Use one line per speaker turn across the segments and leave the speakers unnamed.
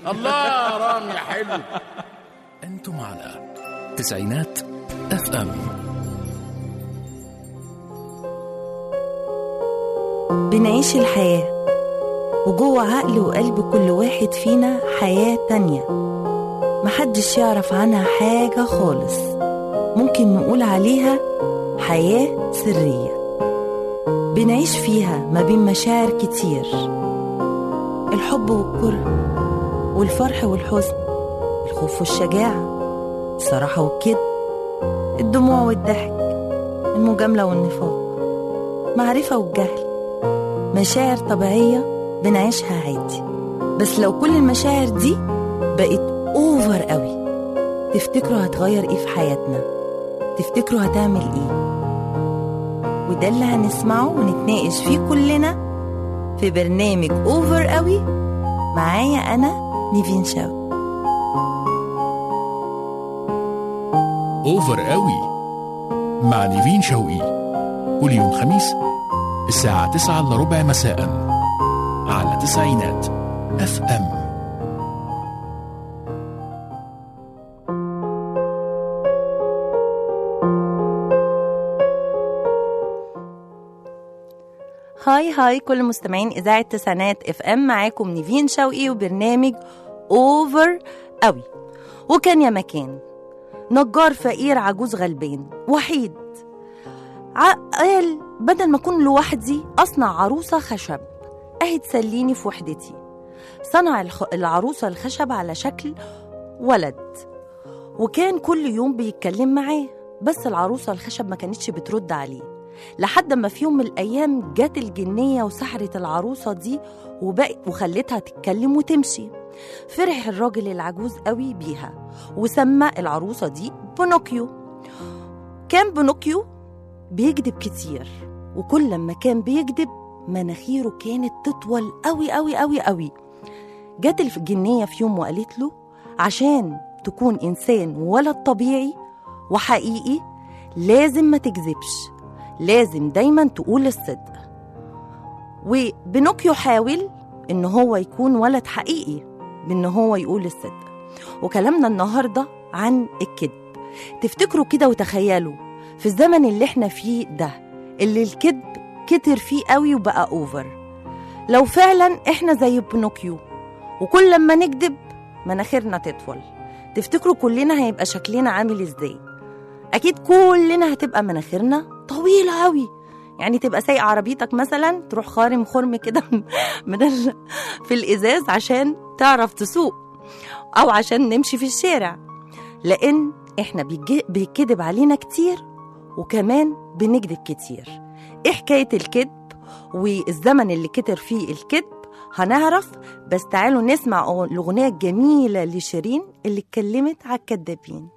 الله يا رامي حلو
أنتم على تسعينات اف ام
بنعيش الحياة وجوه عقل وقلب كل واحد فينا حياة تانية محدش يعرف عنها حاجة خالص ممكن نقول عليها حياة سرية بنعيش فيها ما بين مشاعر كتير الحب والكره والفرح والحزن الخوف والشجاعة الصراحة والكذب الدموع والضحك المجاملة والنفاق معرفة والجهل مشاعر طبيعية بنعيشها عادي بس لو كل المشاعر دي بقت اوفر قوي تفتكروا هتغير ايه في حياتنا تفتكروا هتعمل ايه وده اللي هنسمعه ونتناقش فيه كلنا في برنامج اوفر قوي معايا انا نيفين شاو
اوفر قوي مع نيفين شوقي كل يوم خميس الساعة 9 إلا ربع مساء على تسعينات اف ام
هاي هاي كل مستمعين اذاعه تسعينات اف ام معاكم نيفين شوقي وبرنامج اوفر قوي وكان يا مكان نجار فقير عجوز غلبان وحيد ع- قال بدل ما اكون لوحدي اصنع عروسه خشب اهي تسليني في وحدتي صنع الخ... العروسه الخشب على شكل ولد وكان كل يوم بيتكلم معاه بس العروسه الخشب ما كانتش بترد عليه لحد ما في يوم من الايام جت الجنيه وسحرت العروسه دي وبقت وخلتها تتكلم وتمشي فرح الراجل العجوز قوي بيها وسمى العروسه دي بونوكيو كان بونوكيو بيكذب كتير وكل لما كان بيكذب مناخيره كانت تطول قوي قوي قوي قوي جت الجنيه في يوم وقالت له عشان تكون انسان ولد طبيعي وحقيقي لازم ما تكذبش لازم دايما تقول الصدق وبنوكيو حاول ان هو يكون ولد حقيقي بان هو يقول الصدق وكلامنا النهارده عن الكذب تفتكروا كده وتخيلوا في الزمن اللي احنا فيه ده اللي الكذب كتر فيه قوي وبقى اوفر لو فعلا احنا زي بنوكيو وكل لما نكذب مناخيرنا تطول تفتكروا كلنا هيبقى شكلنا عامل ازاي اكيد كلنا هتبقى مناخيرنا طويله قوي يعني تبقى سايق عربيتك مثلا تروح خارم خرم كده من ال... في الازاز عشان تعرف تسوق او عشان نمشي في الشارع لان احنا بيجي- بيتكذب علينا كتير وكمان بنكذب كتير ايه حكايه الكذب والزمن اللي كتر فيه الكذب هنعرف بس تعالوا نسمع أغ- الاغنيه الجميله لشيرين اللي اتكلمت على الكدابين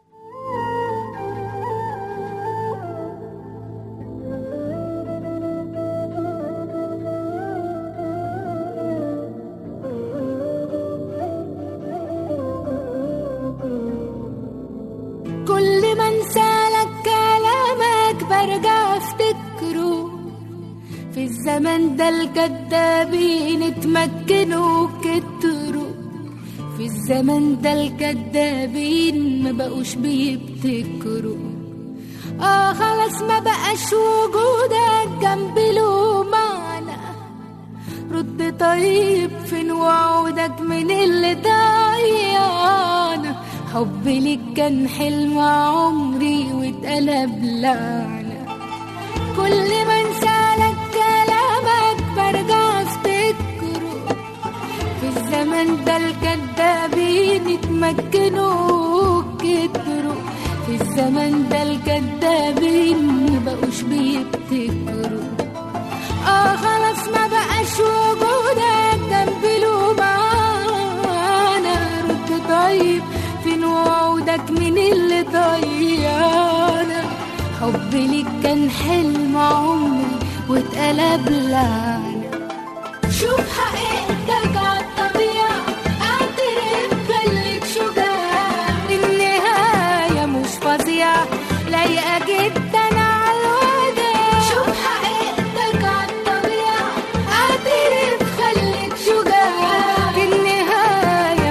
كل ما انسالك كلامك برجع افتكره في الزمن ده الكدابين اتمكنوا كتروا في الزمن ده الكدابين ما بقوش بيبتكروا اه خلاص ما بقاش وجودك جنب له معنى رد طيب فين وعودك من اللي ضيعنا حبي ليك كان حلم عمري واتقلب لعنة كل ما انسالك كلامك برجع افتكره في الزمن ده الكدابين اتمكنوا كتروا في الزمن ده الكدابين مبقوش بيبتكروا اه خلاص ما بقاش وجودك جنب له معانا رد طيب فين وعودك من اللي ضيعنا حبي ليك كان حلم عمري واتقلب لعنة شوف حقيقتك عالطبيعة اعترف خليك شجاع النهاية مش فظيعة لايقة جدا عالوداع شوف حقيقتك عالطبيعة اعترف خليك شجاع النهاية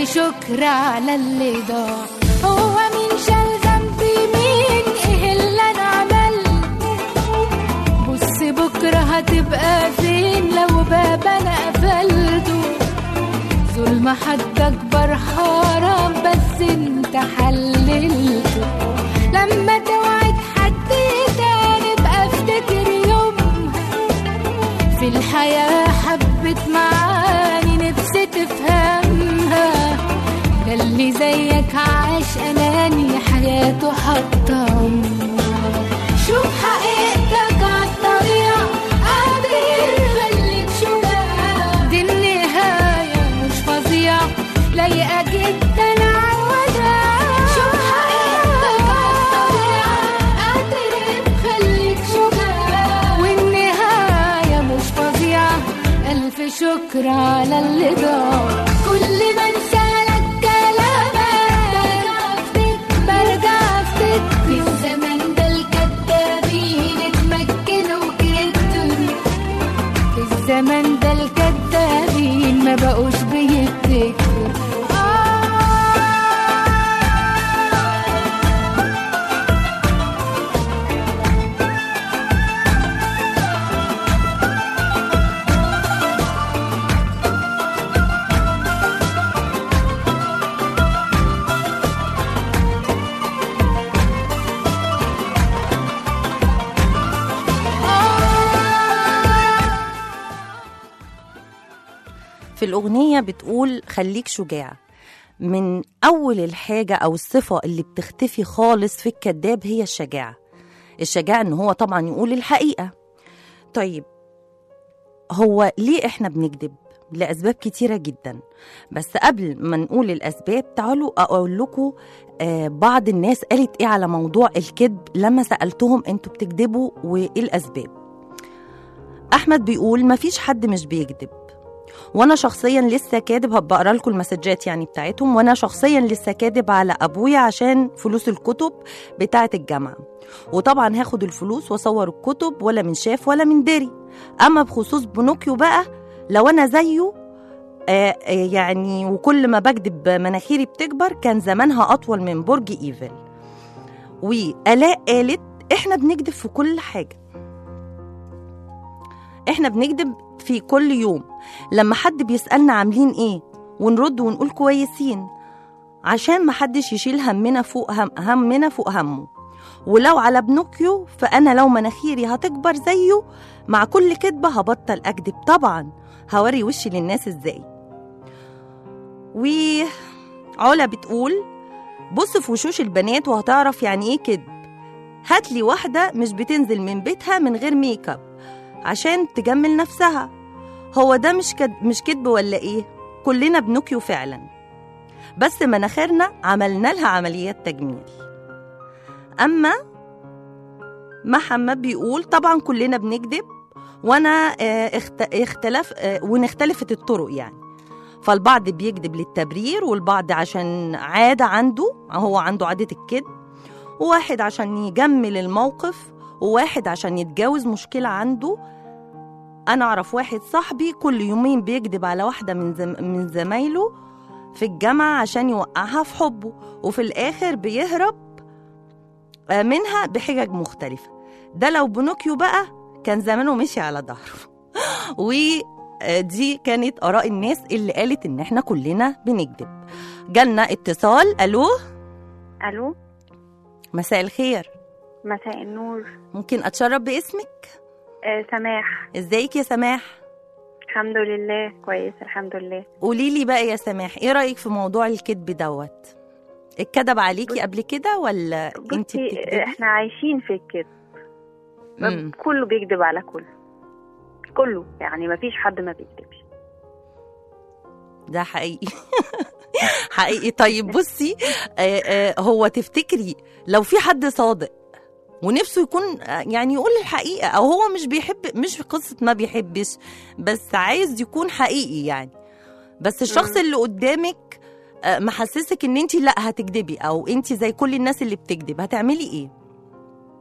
ألف شكر على اللي ضاع هو مين شال ذنبي مين إيه اللي أنا عملت بص بكرة هتبقى فين لو باب أنا قفلته ظلم حد أكبر حرام بس أنت حللته لما توعد حد تاني بقى افتكر يومها في الحياة حبت معاني نفسي تفهمها ده اللي زيك عاش أناني حياته حتى عمرها شوف حقيقتك عالطبيعة قادر خليك شجاع دي النهاية مش فظيعة لايقة جدا عالوداع شوف حقيقتك عالطبيعة قادر خليك شجاع والنهاية مش فظيعة ألف شكر على اللي ضاع كل ما انسالك كلامك برجع افتكر في الزمن ده الكدابين اتمكنوا كتر في الزمن ده الكدابين ما بقوش بيفتكروا آه
في الأغنية بتقول خليك شجاع من أول الحاجة أو الصفة اللي بتختفي خالص في الكذاب هي الشجاعة الشجاعة إن هو طبعا يقول الحقيقة طيب هو ليه إحنا بنكذب؟ لأسباب كتيرة جدا بس قبل ما نقول الأسباب تعالوا أقول لكم آه بعض الناس قالت إيه على موضوع الكذب لما سألتهم أنتوا بتكذبوا وإيه الأسباب أحمد بيقول مفيش حد مش بيكذب وانا شخصيا لسه كاتب هبقى اقرا لكم المسجات يعني بتاعتهم وانا شخصيا لسه كاتب على ابويا عشان فلوس الكتب بتاعه الجامعه وطبعا هاخد الفلوس واصور الكتب ولا من شاف ولا من داري اما بخصوص بنوكيو بقى لو انا زيه آه آه يعني وكل ما بكدب مناخيري بتكبر كان زمانها اطول من برج ايفل والاء قالت احنا بنكذب في كل حاجه احنا بنكذب في كل يوم لما حد بيسألنا عاملين ايه ونرد ونقول كويسين عشان محدش يشيل همنا فوق هم همنا فوق همه ولو على بنوكيو فأنا لو مناخيري هتكبر زيه مع كل كدبة هبطل أكدب طبعا هوري وشي للناس ازاي وعلا بتقول بص في وشوش البنات وهتعرف يعني ايه كدب هاتلي واحدة مش بتنزل من بيتها من غير ميك اب عشان تجمل نفسها هو ده مش كد... مش كدب ولا ايه كلنا بنوكيو فعلا بس مناخيرنا عملنا لها عمليات تجميل اما محمد بيقول طبعا كلنا بنكذب وانا آه، اخت... اختلف آه، ونختلفت الطرق يعني فالبعض بيكذب للتبرير والبعض عشان عادة عنده هو عنده عادة الكذب وواحد عشان يجمل الموقف وواحد عشان يتجاوز مشكلة عنده أنا أعرف واحد صاحبي كل يومين بيكذب على واحدة من زم... من زمايله في الجامعة عشان يوقعها في حبه وفي الآخر بيهرب آه، منها بحجج مختلفة ده لو بنوكيو بقى كان زمانه مشي على ظهره ودي كانت آراء الناس اللي قالت إن إحنا كلنا بنكذب جالنا اتصال ألو
الو
مساء الخير
مساء النور
ممكن أتشرف باسمك
آه سماح
ازيك يا سماح
الحمد لله كويس الحمد لله
قولي لي بقى يا سماح ايه رايك في موضوع الكذب دوت اتكذب عليكي قبل كده ولا انت
بصي
بتكذبي
احنا عايشين في الكذب
مم.
كله بيكذب على كله كله يعني ما فيش حد ما بيكذبش
ده حقيقي حقيقي طيب بصي آه آه هو تفتكري لو في حد صادق ونفسه يكون آه، يعني يقول الحقيقة أو هو مش بيحب مش قصة ما بيحبش بس عايز يكون حقيقي يعني بس الشخص اللي قدامك آه، محسسك ان انت لا هتكدبي او انت زي كل الناس اللي بتكذب هتعملي ايه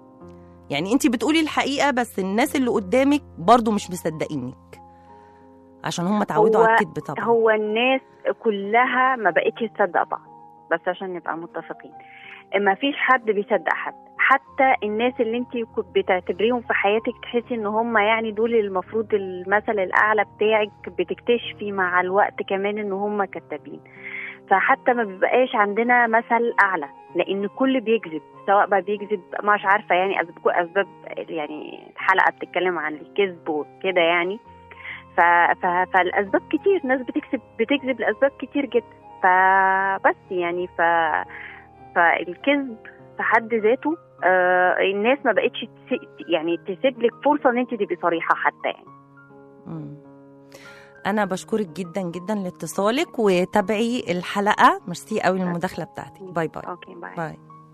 يعني انت بتقولي الحقيقة بس الناس اللي قدامك برضو مش مصدقينك عشان هم اتعودوا
هو-
على الكذب طبعا
هو الناس كلها ما بقتش تصدق بعض بس عشان نبقى متفقين ما فيش حد بيصدق حد حتى الناس اللي انت بتعتبريهم في حياتك تحسي ان هم يعني دول المفروض المثل الاعلى بتاعك بتكتشفي مع الوقت كمان ان هم كذابين فحتى ما بيبقاش عندنا مثل اعلى لان كل بيكذب سواء بقى بيكذب مش عارفه يعني اسباب اسباب يعني الحلقه بتتكلم عن الكذب وكده يعني ف... ف... فالاسباب كتير ناس بتكذب بتكذب لاسباب كتير جدا فبس يعني ف فالكذب في حد ذاته آه الناس ما بقتش تس... يعني تسيب لك فرصه ان انت تبقي صريحه حتى يعني
مم. انا بشكرك جدا جدا لاتصالك وتابعي الحلقه ميرسي قوي للمداخله بتاعتك باي باي
اوكي باي
باي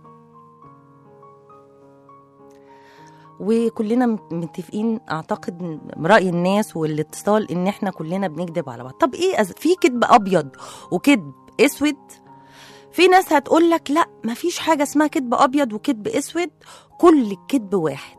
وكلنا م- متفقين اعتقد إن راي الناس والاتصال ان احنا كلنا بنكذب على بعض طب ايه أز... في كذب ابيض وكذب اسود في ناس هتقول لك لا مفيش حاجه اسمها كذب ابيض وكذب اسود كل الكذب واحد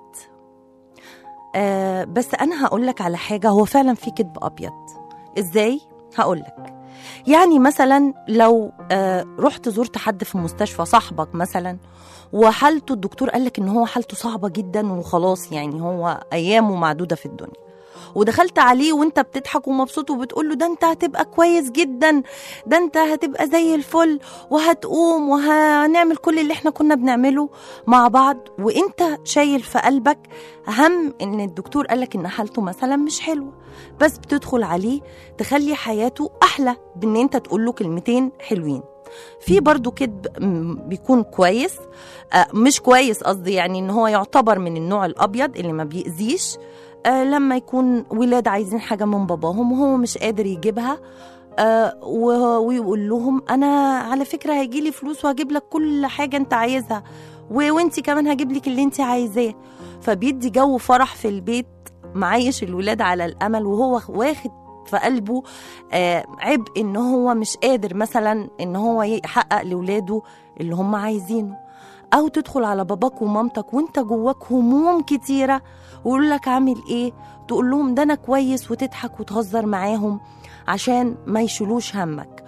آه بس انا هقول لك على حاجه هو فعلا في كذب ابيض ازاي هقول لك يعني مثلا لو آه رحت زرت حد في مستشفى صاحبك مثلا وحالته الدكتور قال لك ان هو حالته صعبه جدا وخلاص يعني هو ايامه معدوده في الدنيا ودخلت عليه وانت بتضحك ومبسوط وبتقول له ده انت هتبقى كويس جدا ده انت هتبقى زي الفل وهتقوم وهنعمل كل اللي احنا كنا بنعمله مع بعض وانت شايل في قلبك هم ان الدكتور قالك ان حالته مثلا مش حلوه بس بتدخل عليه تخلي حياته احلى بان انت تقول له كلمتين حلوين في برضو كذب م- بيكون كويس آه، مش كويس قصدي يعني ان هو يعتبر من النوع الابيض اللي ما بيأذيش آه، لما يكون ولاد عايزين حاجه من باباهم وهو مش قادر يجيبها آه، و- ويقول لهم انا على فكره هيجي لي فلوس وهجيب لك كل حاجه انت عايزها و- وانت كمان هجيب لك اللي انت عايزاه فبيدي جو فرح في البيت معيش الولاد على الامل وهو واخد في قلبه آه عبء ان هو مش قادر مثلا ان هو يحقق لاولاده اللي هم عايزينه او تدخل على باباك ومامتك وانت جواك هموم كتيره ويقول لك عامل ايه تقول لهم ده انا كويس وتضحك وتهزر معاهم عشان ما يشيلوش همك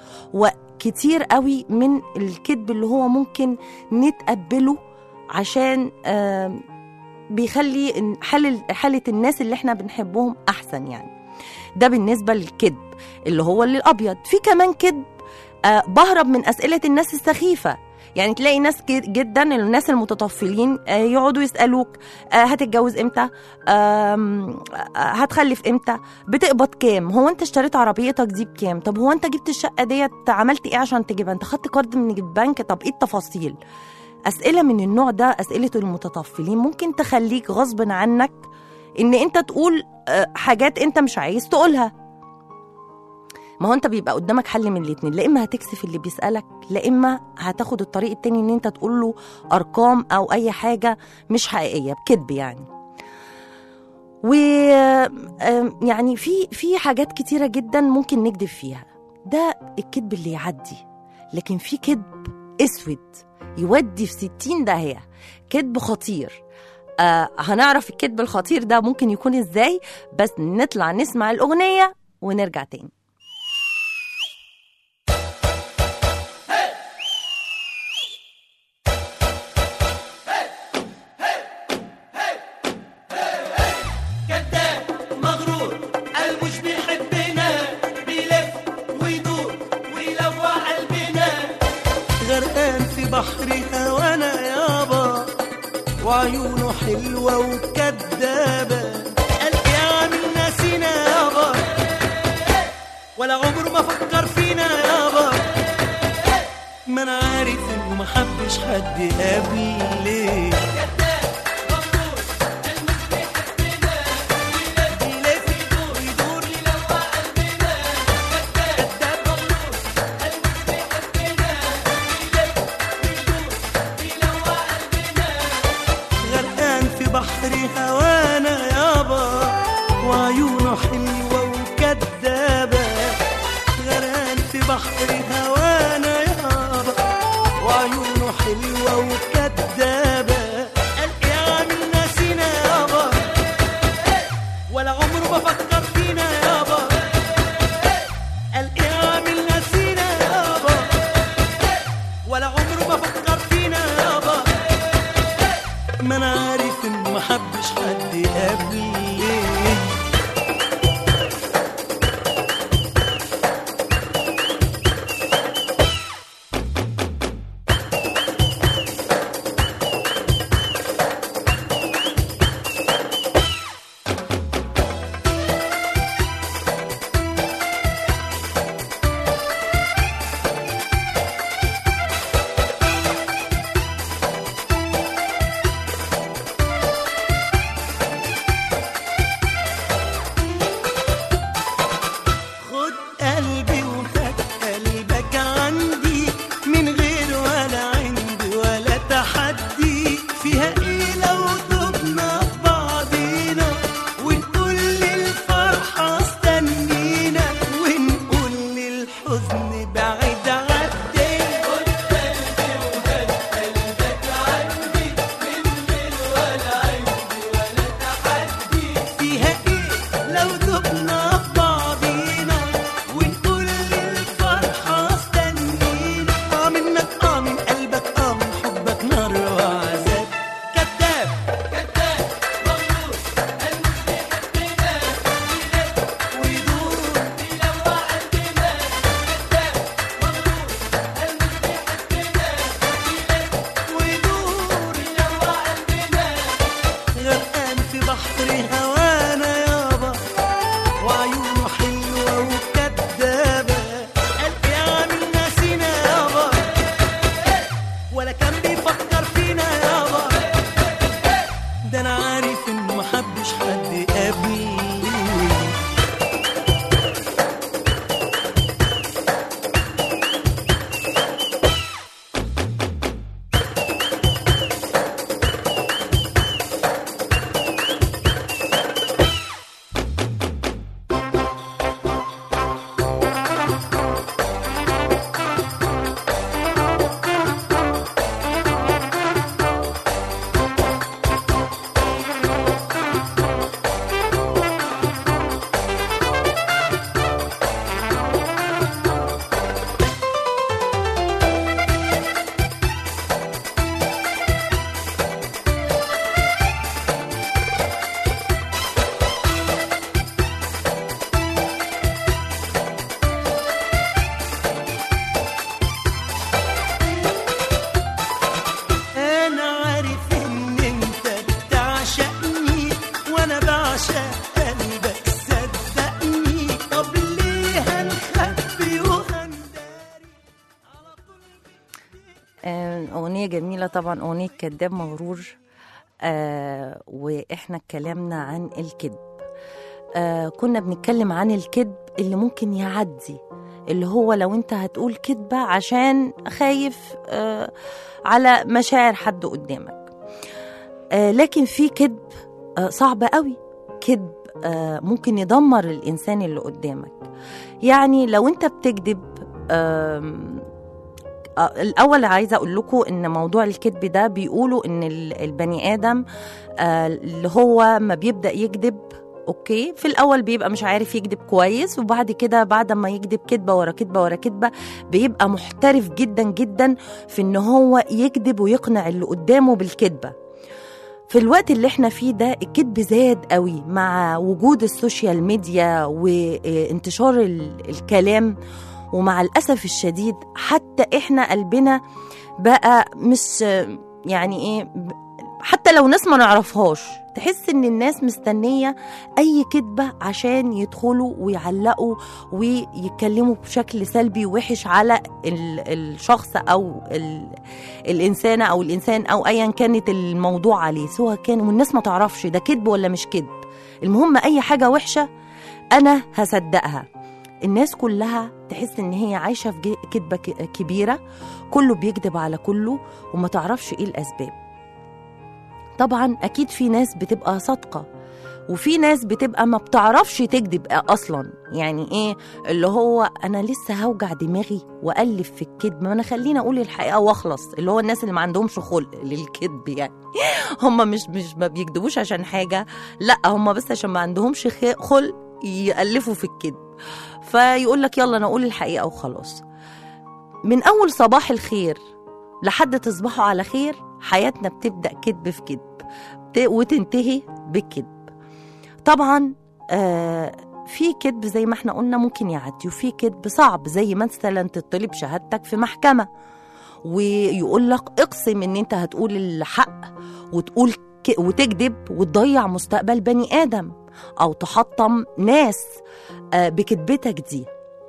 وكتير قوي من الكذب اللي هو ممكن نتقبله عشان آم، بيخلي إن حال حالة الناس اللي احنا بنحبهم أحسن يعني ده بالنسبة للكذب اللي هو اللي الأبيض في كمان كذب آه، بهرب من أسئلة الناس السخيفة يعني تلاقي ناس ج- جدا الناس المتطفلين آه، يقعدوا يسألوك آه، هتتجوز امتى آم، آه، هتخلف امتى بتقبض كام هو انت اشتريت عربيتك دي بكام طب هو انت جبت الشقة ديت عملت ايه عشان تجيبها انت خدت قرض من البنك طب ايه التفاصيل أسئلة من النوع ده أسئلة المتطفلين ممكن تخليك غصب عنك إن أنت تقول آه، حاجات أنت مش عايز تقولها ما هو أنت بيبقى قدامك حل من الاتنين لا إما هتكسف اللي بيسألك لا إما هتاخد الطريق التاني إن أنت تقول له أرقام أو أي حاجة مش حقيقية بكذب يعني و آم، يعني في في حاجات كتيرة جدا ممكن نكذب فيها ده الكذب اللي يعدي لكن في كذب اسود يودي في ستين داهية كذب خطير آه هنعرف الكذب الخطير ده ممكن يكون ازاي بس نطلع نسمع الأغنية ونرجع تاني
كذاب مغرور قلبه مش بيحبنا بيلف ويدور ويلوع قلبنا غرقان في بحر هوانا يابا وعيونه حلوة وكدابة قال يا عامل ناسينا يابا ولا عمره ما فكر فينا يابا ما انا عارف انه ما حبش حد قبلي بيلف يدور يدور يلوع قلبنا كذاب مغرور قلبه مش بيحبنا بيلف يدور يلوع قلبنا غرقان في بحر هوانا يابا وعيونه حلوة وكدابة غرقان في بحر هوانا يابا وعيونه حلوة وكدابة قال يا عامل ناسينا يابا ولا عمره ما فكر فينا يابا قلبي وخد قلبك عندي من غير ولا عندي ولا تحدي فيها ايه لو دبنا في بعضينا ونقول للفرحة استنينا ونقول للحزن بعيد عدي خد قلبي وخد قلبك عندي من غير ولا عندي ولا تحدي فيها ايه لو دبنا في بعضينا ونقول للفرحة استنينا اه منك اه من قلبك اه من حبك نار وعذاب كذاب كذاب مغرور قلبك بيحبنا ويدور يلوع قلبنا كذاب مغرور قلبك بيحبنا ويدور يلوع قلبنا غرقان في بحر هوانا يابا وعيونه حلوة وكدابة قال ايه عامل ناسينا يابا ولا كان بيفكر فينا يابا ده انا عارف انه محبش حد قبلي انا عارف ان انت بتعشقني وانا بعشق قلبك صدقني طب ليه هنخبي وهنداري على طول
آه، أغنية جميلة طبعا أغنية كذاب مغرور آه وإحنا اتكلمنا عن الكذب آه كنا بنتكلم عن الكذب اللي ممكن يعدي اللي هو لو انت هتقول كذبة عشان خايف آه على مشاعر حد قدامك آه لكن في كذب آه صعب قوي كذب آه ممكن يدمر الإنسان اللي قدامك يعني لو انت بتكذب آم، آه، الاول عايزه اقول لكم ان موضوع الكذب ده بيقولوا ان ال- البني ادم آه، اللي هو ما بيبدا يكذب اوكي في الاول بيبقى مش عارف يكذب كويس وبعد كده بعد ما يكذب كذبه ورا كذبه ورا كذبه بيبقى محترف جدا جدا في ان هو يكذب ويقنع اللي قدامه بالكذبه في الوقت اللي احنا فيه ده الكذب زاد قوي مع وجود السوشيال ميديا وانتشار ال- الكلام ومع الأسف الشديد حتى إحنا قلبنا بقى مش يعني إيه ب- حتى لو ناس ما نعرفهاش تحس إن الناس مستنية أي كذبة عشان يدخلوا ويعلقوا ويتكلموا بشكل سلبي ووحش على ال- الشخص أو ال- الإنسانة أو الإنسان أو أيا كانت الموضوع عليه سواء كان والناس ما تعرفش ده كذب ولا مش كذب المهم أي حاجة وحشة أنا هصدقها الناس كلها تحس ان هي عايشه في جي- كدبه ك- كبيره كله بيكذب على كله وما تعرفش ايه الاسباب طبعا اكيد في ناس بتبقى صادقه وفي ناس بتبقى ما بتعرفش تكذب اصلا يعني ايه اللي هو انا لسه هوجع دماغي والف في الكذب ما انا خليني اقول الحقيقه واخلص اللي هو الناس اللي ما عندهمش خلق للكذب يعني هم مش مش ما بيكذبوش عشان حاجه لا هم بس عشان ما عندهمش خ- خلق يالفوا في الكذب فيقول لك يلا انا اقول الحقيقه وخلاص من اول صباح الخير لحد تصبحوا على خير حياتنا بتبدا كذب في كذب ت- وتنتهي بالكذب طبعا آه في كذب زي ما احنا قلنا ممكن يعدي وفي كذب صعب زي مثلا تطلب شهادتك في محكمه ويقول لك اقسم ان انت هتقول الحق وتقول ك- وتكذب وتضيع مستقبل بني ادم او تحطم ناس آه، بكذبتك دي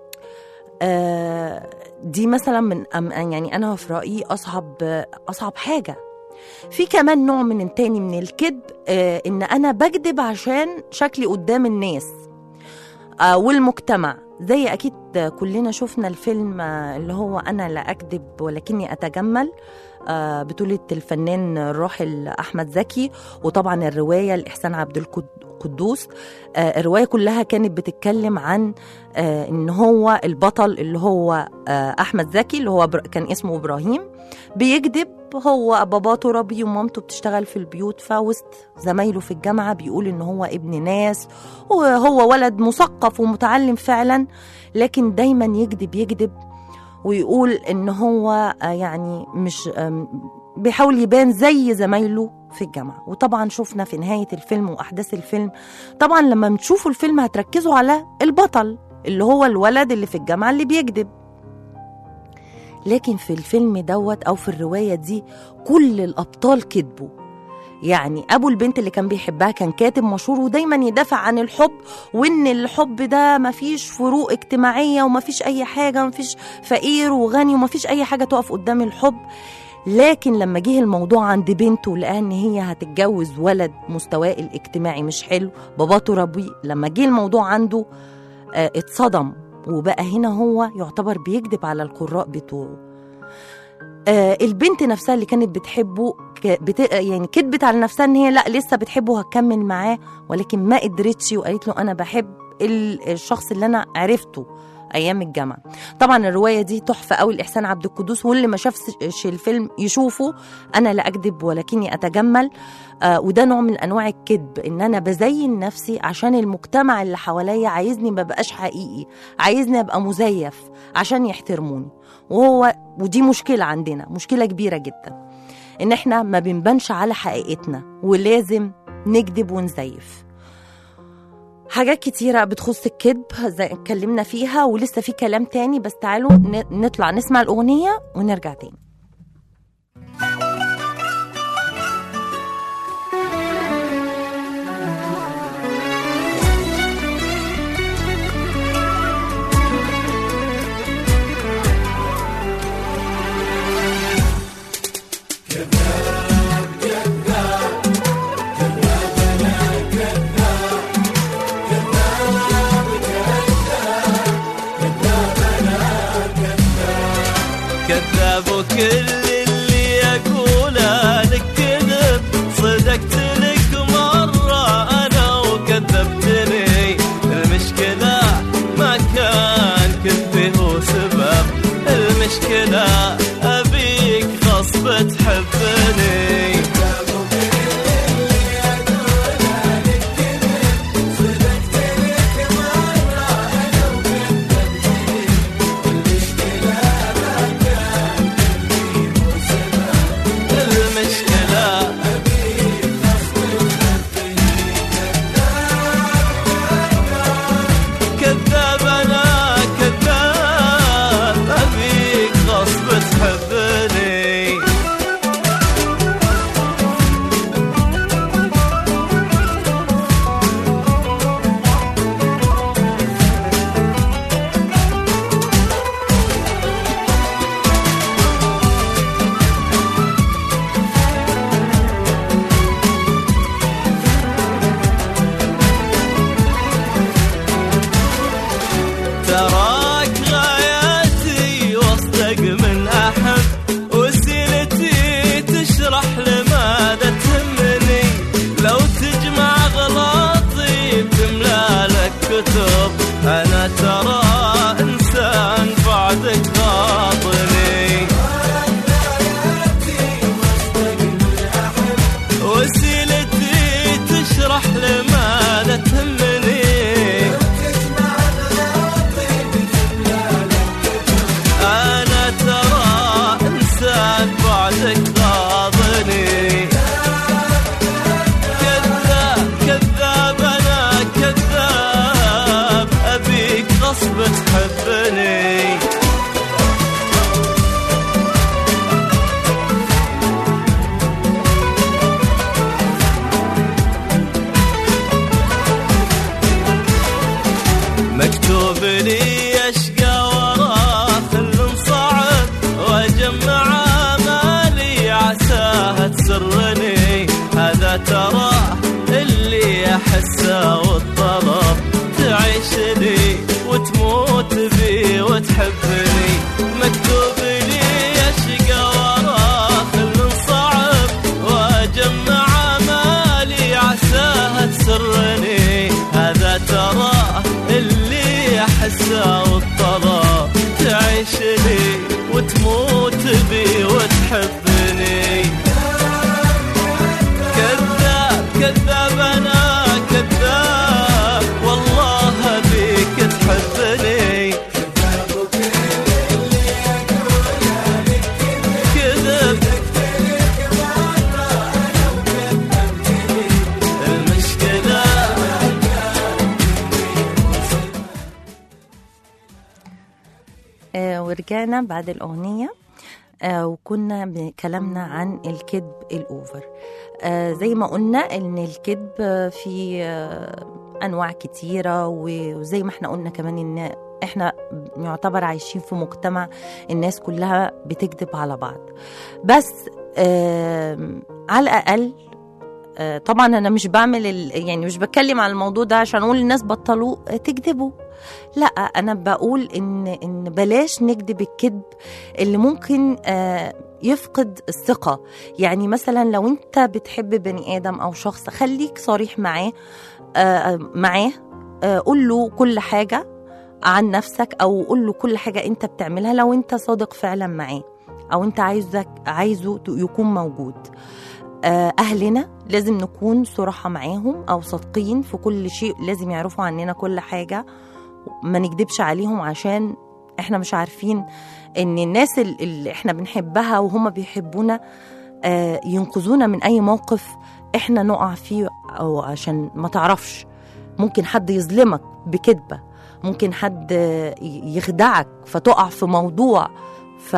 آه، دي مثلا من أم- يعني انا في رايي اصعب اصعب حاجه في كمان نوع من تاني من الكذب آه، ان انا بكذب عشان شكلي قدام الناس آه، والمجتمع زي أكيد كلنا شفنا الفيلم آه، اللي هو أنا لا أكذب ولكني أتجمل آه، بطولة الفنان الراحل أحمد زكي وطبعا الرواية لإحسان عبد القدوس آه، الرواية كلها كانت بتتكلم عن آه، إن هو البطل اللي هو آه، أحمد زكي اللي هو بر- كان اسمه إبراهيم بيكذب هو باباته ربي ومامته بتشتغل في البيوت فوسط زمايله في الجامعة بيقول إن هو ابن ناس وهو ولد مثقف ومتعلم فعلا لكن دايما يكذب يكذب ويقول ان هو آه، يعني مش آم، بيحاول يبان زي زمايله في الجامعة وطبعا شفنا في نهاية الفيلم وأحداث الفيلم طبعا لما بتشوفوا الفيلم هتركزوا على البطل اللي هو الولد اللي في الجامعة اللي بيكذب لكن في الفيلم دوت أو في الرواية دي كل الأبطال كذبوا يعني ابو البنت اللي كان بيحبها كان كاتب مشهور ودايما يدافع عن الحب وان الحب ده مفيش فروق اجتماعيه ومفيش اي حاجه مفيش فقير وغني ومفيش اي حاجه تقف قدام الحب لكن لما جه الموضوع عند بنته ولقاها ان هي هتتجوز ولد مستواه الاجتماعي مش حلو باباته ربي لما جه الموضوع عنده آه اتصدم وبقى هنا هو يعتبر بيكذب على القراء بتوعه آه البنت نفسها اللي كانت بتحبه ك- بت... يعني كدبت على نفسها ان هي لا لسه بتحبه وهتكمل معاه ولكن ما قدرتش وقالت له انا بحب ال- الشخص اللي انا عرفته ايام الجامعه طبعا الروايه دي تحفه قوي لاحسان عبد القدوس واللي ما شافش الفيلم يشوفه انا لا اكذب ولكني اتجمل آه وده نوع من انواع الكذب ان انا بزين نفسي عشان المجتمع اللي حواليا عايزني ما بقاش حقيقي عايزني ابقى مزيف عشان يحترموني وهو ودي مشكله عندنا مشكله كبيره جدا ان احنا ما بنبانش على حقيقتنا ولازم نكذب ونزيف حاجات كتيرة بتخص الكذب زي اتكلمنا فيها ولسه في كلام تاني بس تعالوا ن- نطلع نسمع الأغنية ونرجع تاني
كذاب وكل اللي اقوله لك كذب صدقت لك مرة انا وكذبتني المشكلة ما كان كذبي هو سبب المشكلة ابيك غصب تحبني المشكلة كذاب انا كذاب ابيك غصب تحبني تراك غاياتي واصدق من احب وسيلتي تشرح لماذا تهمني لو تجمع غلاطي تملى لك كتب انا ترى انسان بعدك غاضني وسيلتي تشرح لماذا تهمني انا ترى انسان بعدك غاضني كذاب كذاب انا كذاب ابيك غصب تحبني مكتوب لي اشقى وراه خل صعب واجمع مالي عساها تسرني هذا ترى اللي احسه والطلب تعيش لي وتموت وتحبني مكتوب لي اشقى وراه خل صعب واجمع مالي عساها تسرني هذا ترى اللي احسه والطرى تعيش لي وتموت بي وتحبني كذاب كذاب انا كذاب والله بيك تحبني كذب المشكله
آه، ورجعنا بعد الأغنية آه، وكنا بكلامنا عن الكذب الأوفر آه، زي ما قلنا إن الكذب آه، في آه، أنواع كتيرة وزي ما احنا قلنا كمان إن احنا يعتبر عايشين في مجتمع الناس كلها بتكذب على بعض بس آم، على الأقل آه، طبعا انا مش بعمل ال... يعني مش بتكلم على الموضوع ده عشان اقول الناس بطلوا آه، تكذبوا لا انا بقول ان ان بلاش نكذب الكذب اللي ممكن آه، يفقد الثقه يعني مثلا لو انت بتحب بني ادم او شخص خليك صريح معاه آه، معاه آه، قول له كل حاجه عن نفسك او قول له كل حاجه انت بتعملها لو انت صادق فعلا معاه او انت عايزك عايزه ت- يكون موجود آه، اهلنا لازم نكون صراحه معاهم او صادقين في كل شيء لازم يعرفوا عننا كل حاجه ما نكدبش عليهم عشان احنا مش عارفين ان الناس ال- اللي احنا بنحبها وهم بيحبونا آه، ينقذونا من اي موقف احنا نقع فيه او عشان ما تعرفش ممكن حد يظلمك بكذبه ممكن حد آه، ي- يخدعك فتقع في موضوع ف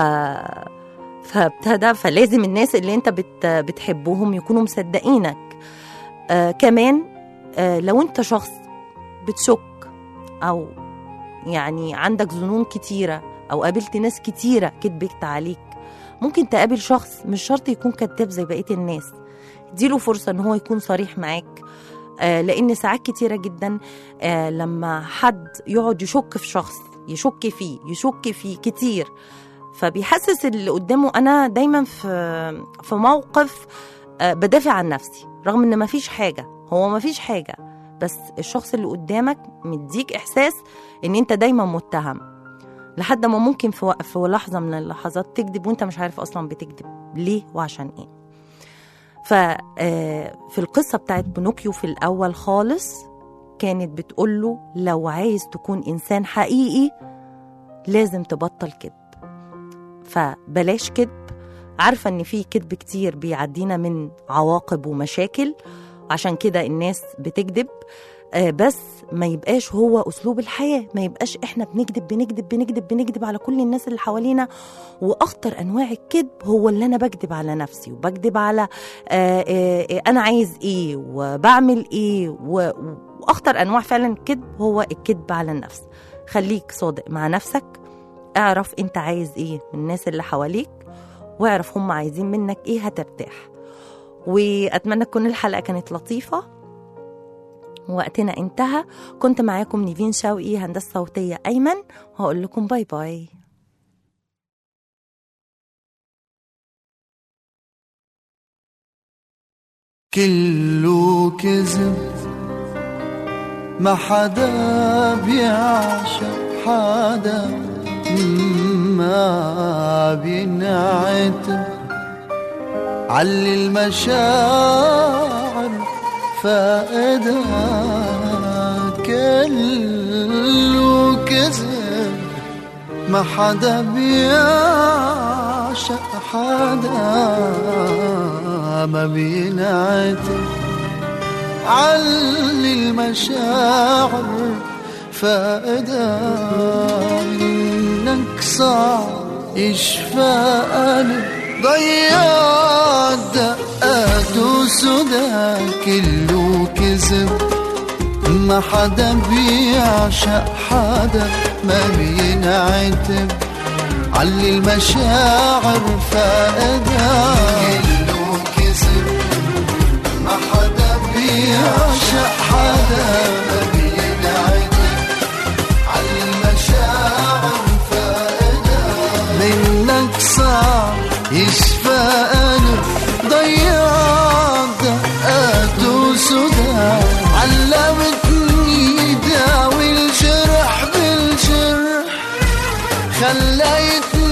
فابتدى فلازم الناس اللي انت بت بتحبهم يكونوا مصدقينك آه كمان آه لو انت شخص بتشك او يعني عندك ظنون كتيرة او قابلت ناس كتيرة كدبت عليك ممكن تقابل شخص مش شرط يكون كذاب زي بقية الناس اديله فرصة ان هو يكون صريح معاك آه لان ساعات كتيرة جدا آه لما حد يقعد يشك في شخص يشك فيه يشك فيه كتير فبيحسس اللي قدامه انا دايما في في موقف آه، بدافع عن نفسي رغم ان مفيش حاجه هو مفيش حاجه بس الشخص اللي قدامك مديك احساس ان انت دايما متهم لحد ما ممكن في وق- في لحظه من اللحظات تكذب وانت مش عارف اصلا بتكذب ليه وعشان ايه ف آه، في القصه بتاعت بنوكيو في الاول خالص كانت بتقول له لو عايز تكون انسان حقيقي لازم تبطل كذب فبلاش كذب عارفه ان في كذب كتير بيعدينا من عواقب ومشاكل عشان كده الناس بتكذب آه، بس ما يبقاش هو اسلوب الحياه ما يبقاش احنا بنكذب بنكذب بنكذب بنكذب على كل الناس اللي حوالينا واخطر انواع الكذب هو اللي انا بكذب على نفسي وبكذب على آه، آه، آه، انا عايز ايه وبعمل ايه و- واخطر انواع فعلا الكذب هو الكذب على النفس خليك صادق مع نفسك اعرف انت عايز ايه من الناس اللي حواليك واعرف هم عايزين منك ايه هترتاح واتمنى تكون الحلقه كانت لطيفه وقتنا انتهى كنت معاكم نيفين شوقي هندسه صوتيه ايمن وهقول لكم باي باي
كله كذب ما حدا بيعشق حدا ما بينعتب علي المشاعر فائدها كله كذب ما حدا بيعشق حدا ما بينعتب علي المشاعر فائدة منك صعب يشفى قلب ضيع دقات وسدى كله كذب ما حدا بيعشق حدا ما بينعتب علي المشاعر فائدة كله كذب ما حدا بيعشق حدا ما بينعتب علي المشاعر فائدة خليتني